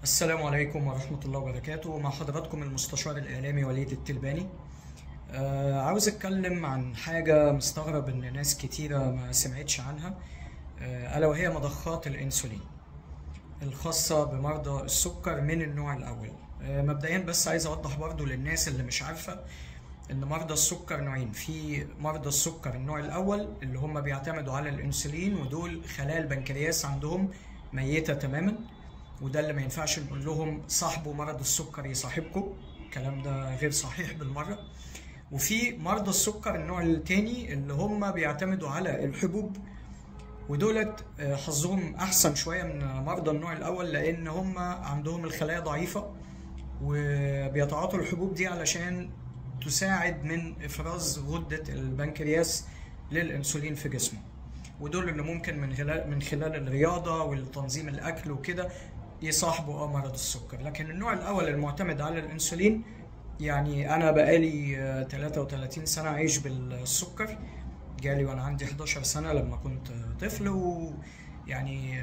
السلام عليكم ورحمة الله وبركاته مع حضراتكم المستشار الإعلامي وليد التلباني آه عاوز أتكلم عن حاجة مستغرب إن ناس كتيرة ما سمعتش عنها آه ألا وهي مضخات الأنسولين الخاصة بمرضى السكر من النوع الأول آه مبدئيا بس عايز أوضح برضو للناس اللي مش عارفة إن مرضى السكر نوعين في مرضى السكر النوع الأول اللي هم بيعتمدوا على الأنسولين ودول خلايا البنكرياس عندهم ميتة تماما وده اللي ما ينفعش نقول لهم صاحبوا مرض السكر يصاحبكم الكلام ده غير صحيح بالمرة وفي مرضى السكر النوع التاني اللي هم بيعتمدوا على الحبوب ودولت آه، حظهم احسن شويه من مرضى النوع الاول لان هم عندهم الخلايا ضعيفه وبيتعاطوا الحبوب دي علشان تساعد من افراز غده البنكرياس للانسولين في جسمه ودول اللي ممكن من خلال من خلال الرياضه والتنظيم الاكل وكده يصاحبوا اه مرض السكر لكن النوع الاول المعتمد على الانسولين يعني انا بقالي آه، 33 سنه عايش بالسكر جالي وانا عندي 11 سنه لما كنت طفل ويعني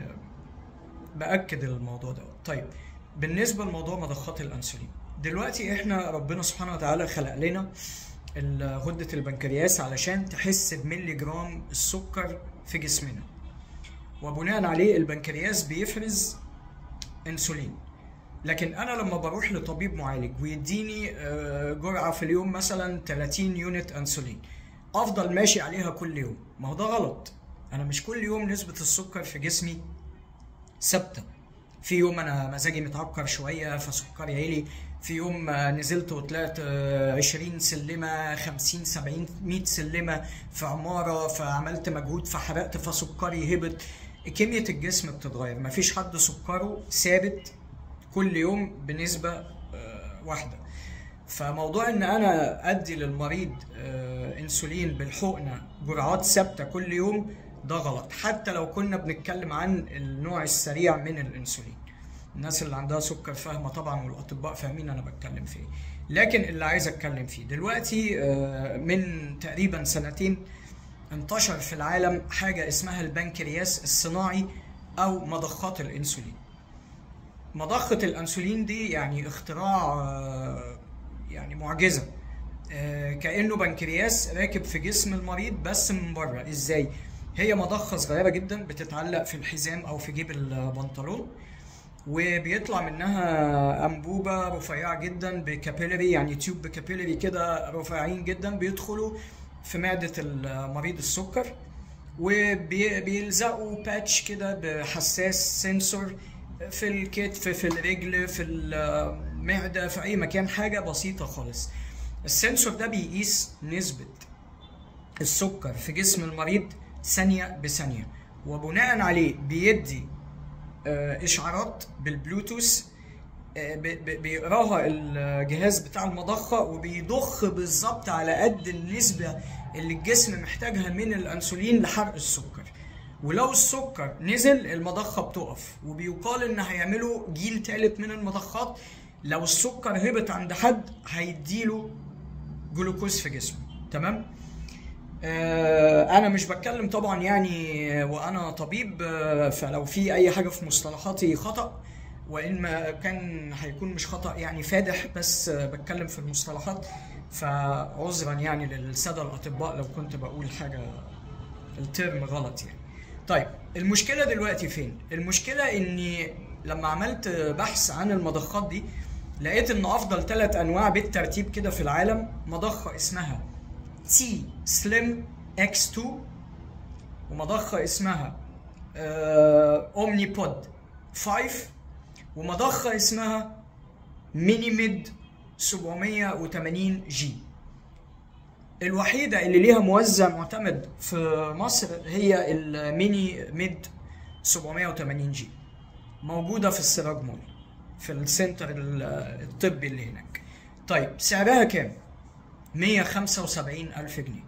باكد الموضوع ده طيب بالنسبه لموضوع مضخات الانسولين دلوقتي احنا ربنا سبحانه وتعالى خلق لنا ال- غده البنكرياس علشان تحس بملي جرام السكر في جسمنا وبناء عليه البنكرياس بيفرز انسولين لكن انا لما بروح لطبيب معالج ويديني آه، جرعه في اليوم مثلا 30 يونت انسولين افضل ماشي عليها كل يوم ما هو ده غلط انا مش كل يوم نسبه السكر في جسمي ثابته في يوم انا مزاجي متعكر شويه فسكري عالي في يوم آه، نزلت وطلعت آه، 20 سلمه 50 70 100 سلمه في عماره فعملت مجهود فحرقت فسكري هبط كميه الجسم بتتغير مفيش حد سكره ثابت كل يوم بنسبه آه، واحده فموضوع ان انا ادي للمريض آه، انسولين بالحقنه جرعات ثابته كل يوم ده غلط حتى لو كنا بنتكلم عن النوع السريع من الانسولين الناس اللي عندها سكر فاهمه طبعا والاطباء فاهمين انا بتكلم في ايه لكن اللي عايز اتكلم فيه دلوقتي آه، من تقريبا سنتين انتشر في العالم حاجه اسمها البنكرياس الصناعي او مضخات الانسولين مضخة الأنسولين دي يعني اختراع آه، يعني معجزة آه، كأنه بنكرياس راكب في جسم المريض بس من بره ازاي؟ هي مضخة صغيرة جدا بتتعلق في الحزام أو في جيب البنطلون وبيطلع منها أنبوبة رفيعة جدا بكابيلري يعني تيوب بكابيلري كده رفيعين جدا بيدخلوا في معدة المريض السكر وبيلزقوا باتش كده بحساس سنسور في الكتف في الرجل في المعدة في أي مكان حاجة بسيطة خالص السنسور ده بيقيس نسبة السكر في جسم المريض ثانية بثانية وبناء عليه بيدي آه، إشعارات بالبلوتوث آه، ب- ب- بيقراها الجهاز بتاع المضخة وبيضخ بالظبط على قد النسبة اللي الجسم محتاجها من الأنسولين لحرق السكر ولو السكر نزل المضخة بتقف وبيقال إن هيعملوا جيل تالت من المضخات لو السكر هبط عند حد هيديله جلوكوز في جسمه تمام آه، انا مش بتكلم طبعا يعني وانا طبيب آه، فلو في اي حاجه في مصطلحاتي خطا وان ما كان هيكون مش خطا يعني فادح بس آه، بتكلم في المصطلحات فعذرا يعني للساده الاطباء لو كنت بقول حاجه الترم غلط يعني طيب المشكله دلوقتي فين المشكله اني لما عملت بحث عن المضخات دي لقيت ان افضل ثلاث انواع بالترتيب كده في العالم مضخه اسمها تي سليم اكس 2 ومضخه اسمها اومني بود 5 ومضخه اسمها ميني ميد 780 جي الوحيدة اللي ليها موزع معتمد في مصر هي الميني ميد 780 جي موجودة في السراج مول في السنتر ال- الطبي اللي هناك طيب سعرها كام؟ 175 ألف جنيه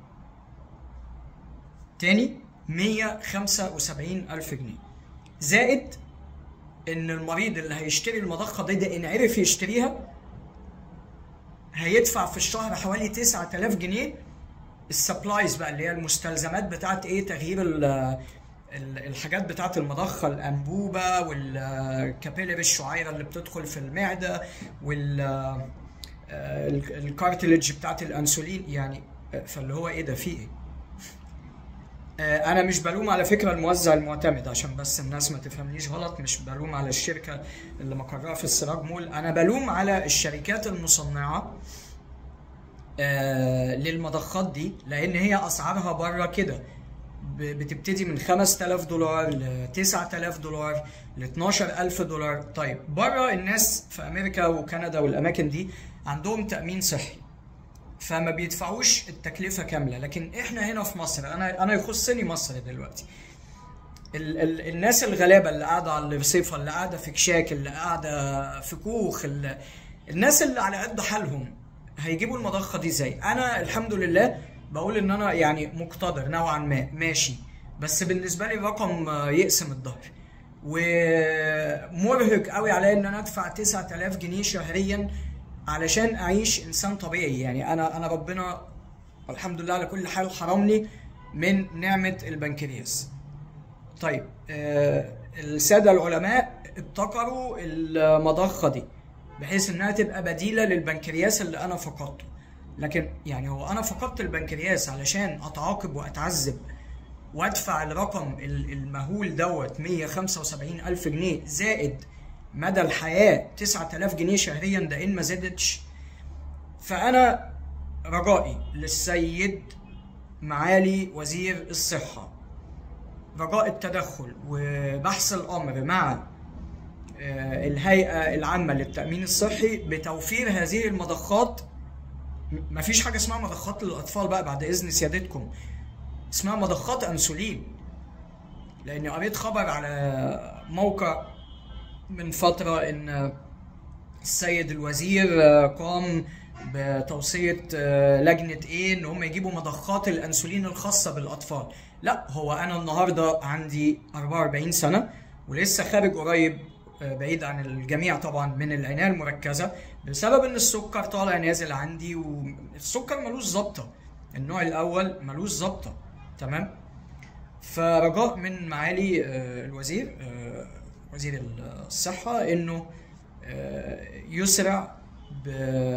تاني 175 ألف جنيه زائد إن المريض اللي هيشتري المضخة دي ده إن عرف يشتريها هيدفع في الشهر حوالي 9000 جنيه السبلايز بقى اللي هي المستلزمات بتاعت ايه تغيير ال- ال- الحاجات بتاعت المضخه الانبوبه والكابيلر الشعيره اللي بتدخل في المعده وال آه، ال- الكارتلج بتاعت الانسولين يعني آه، فاللي هو ايه ده في ايه آه، انا مش بلوم على فكره الموزع المعتمد عشان بس الناس ما تفهمنيش غلط مش بلوم على الشركه اللي مقرها في السراج مول انا بلوم على الشركات المصنعه آه، للمضخات دي لان هي اسعارها بره كده ب- بتبتدي من 5000 دولار ل 9000 دولار ل 12000 دولار طيب بره الناس في امريكا وكندا والاماكن دي عندهم تامين صحي فما بيدفعوش التكلفه كامله لكن احنا هنا في مصر انا انا يخصني مصر دلوقتي ال ال الناس الغلابه اللي قاعده على الرصيفه اللي قاعده في كشاك اللي قاعده في كوخ اللي الناس اللي على قد حالهم هيجيبوا المضخه دي ازاي انا الحمد لله بقول ان انا يعني مقتدر نوعا ما ماشي بس بالنسبه لي الرقم آه، يقسم الظهر ومرهق قوي عليا ان انا ادفع 9000 جنيه شهريا علشان اعيش انسان طبيعي يعني انا انا ربنا الحمد لله على كل حال حرمني من نعمه البنكرياس طيب آه الساده العلماء ابتكروا المضخه دي بحيث انها تبقى بديله للبنكرياس اللي انا فقدته لكن يعني هو انا فقدت البنكرياس علشان اتعاقب واتعذب وادفع الرقم ال- المهول دوت 175 الف جنيه زائد مدى الحياه 9000 جنيه شهريا ده ان ما زادتش فانا رجائي للسيد معالي وزير الصحه رجاء التدخل وبحث الامر مع آه، الهيئه العامه للتامين الصحي بتوفير هذه المضخات م- مفيش حاجه اسمها مضخات للاطفال بقى بعد اذن سيادتكم اسمها مضخات انسولين لاني قريت خبر على موقع من فتره ان السيد الوزير آه، قام بتوصيه آه، لجنه ايه ان هم يجيبوا مضخات الانسولين الخاصه بالاطفال لا هو انا النهارده عندي 44 سنه ولسه خارج قريب آه، بعيد عن الجميع طبعا من العنايه المركزه بسبب ان السكر طالع نازل عندي والسكر ملوش ظابطه النوع الاول ملوش ظابطه تمام فرجاء من معالي آه، الوزير آه، وزير الصحة انه آه، يسرع ب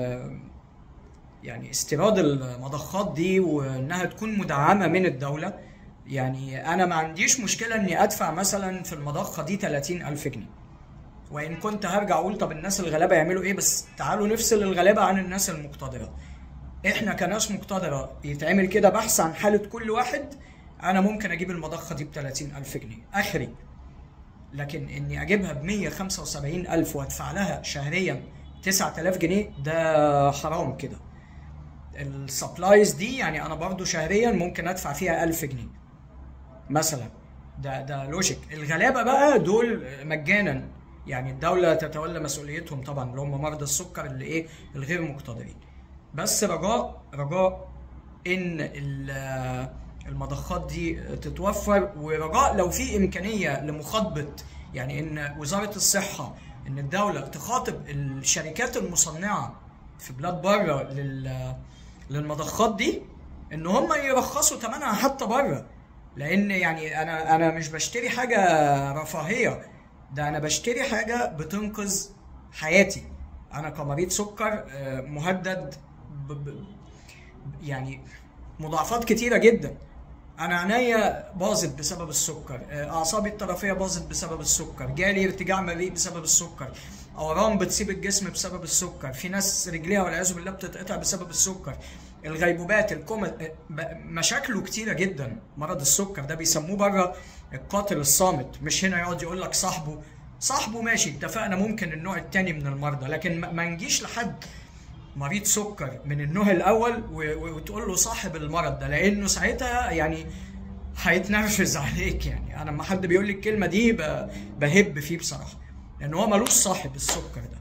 يعني استيراد المضخات دي وانها تكون مدعمة من الدولة يعني انا ما عنديش مشكلة اني ادفع مثلا في المضخة دي 30 الف جنيه وان كنت هرجع اقول طب الناس الغلابة يعملوا ايه بس تعالوا نفصل الغلابة عن الناس المقتدرة احنا كناس مقتدرة يتعمل كده بحث عن حالة كل واحد انا ممكن اجيب المضخة دي ب 30 الف جنيه اخري لكن اني اجيبها ب 175 الف وادفع لها شهريا 9000 جنيه ده حرام كده السبلايز دي يعني انا برضو شهريا ممكن ادفع فيها 1000 جنيه مثلا ده ده لوجيك الغلابه بقى دول مجانا يعني الدوله تتولى مسؤوليتهم طبعا اللي هم مرضى السكر اللي ايه الغير مقتدرين بس رجاء رجاء ان ال- المضخات دي تتوفر ورجاء لو في امكانيه لمخاطبه يعني ان وزاره الصحه ان الدوله تخاطب الشركات المصنعه في بلاد بره لل للمضخات دي ان هم يرخصوا ثمنها حتى بره لان يعني انا انا مش بشتري حاجه رفاهيه ده انا بشتري حاجه بتنقذ حياتي انا كمريض سكر آه، مهدد ب... ب... يعني مضاعفات كتيره جدا انا عينيا باظت بسبب السكر آه، اعصابي الطرفيه باظت بسبب السكر جالي ارتجاع مريء بسبب السكر اورام بتسيب الجسم بسبب السكر في ناس رجليها والعياذ بالله بتتقطع بسبب السكر الغيبوبات الكوما آه، ب- مشاكله كتيره جدا مرض السكر ده بيسموه بره القاتل الصامت مش هنا يقعد يقول لك صاحبه صاحبه ماشي اتفقنا ممكن النوع التاني من المرضى لكن ما ما نجيش لحد مريض سكر من النوع الاول و- و- وتقول له صاحب المرض ده لانه ساعتها يعني هيتنرفز عليك يعني انا لما حد بيقول لي الكلمه دي ب- بهب فيه بصراحه لان هو ملوش صاحب السكر ده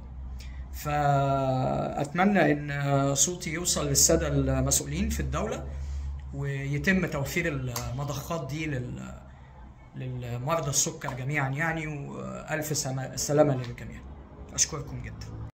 فاتمنى ان صوتي يوصل للساده المسؤولين في الدوله ويتم توفير المضخات دي لل للمرضى السكر جميعا يعني والف سما- سلامه للجميع اشكركم جدا